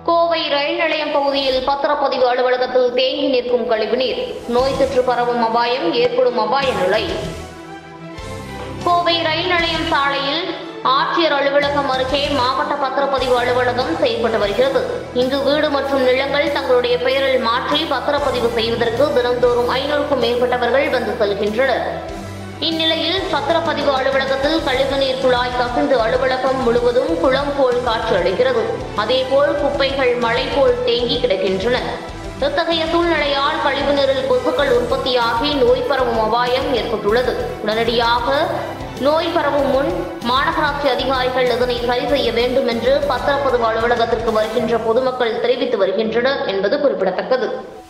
கோவை ரயில் நிலையம் பகுதியில் பத்திரப்பதிவு அலுவலகத்தில் தேங்கி நிற்கும் கழிவுநீர் நோய் தொற்று பரவும் அபாயம் ஏற்படும் அபாய நிலை கோவை ரயில் நிலையம் சாலையில் ஆட்சியர் அலுவலகம் அருகே மாவட்ட பத்திரப்பதிவு அலுவலகம் செயல்பட்டு வருகிறது இங்கு வீடு மற்றும் நிலங்கள் தங்களுடைய பெயரில் மாற்றி பத்திரப்பதிவு செய்வதற்கு தினந்தோறும் ஐநூறுக்கும் மேற்பட்டவர்கள் வந்து செல்கின்றனர் இந்நிலையில் பத்திரப்பதிவு அலுவலகத்தில் கழிவுநீர் குழாய் கசிந்து அலுவலகம் முழுவதும் குளம் போல் காட்சி அளிக்கிறது அதேபோல் குப்பைகள் மழை போல் தேங்கி கிடக்கின்றன இத்தகைய சூழ்நிலையால் கழிவுநீரில் கொசுக்கள் உற்பத்தியாகி நோய் பரவும் அபாயம் ஏற்பட்டுள்ளது உடனடியாக நோய் பரவும் முன் மாநகராட்சி அதிகாரிகள் இதனை சரி செய்ய வேண்டும் என்று பத்திரப்பதிவு அலுவலகத்திற்கு வருகின்ற பொதுமக்கள் தெரிவித்து வருகின்றனர் என்பது குறிப்பிடத்தக்கது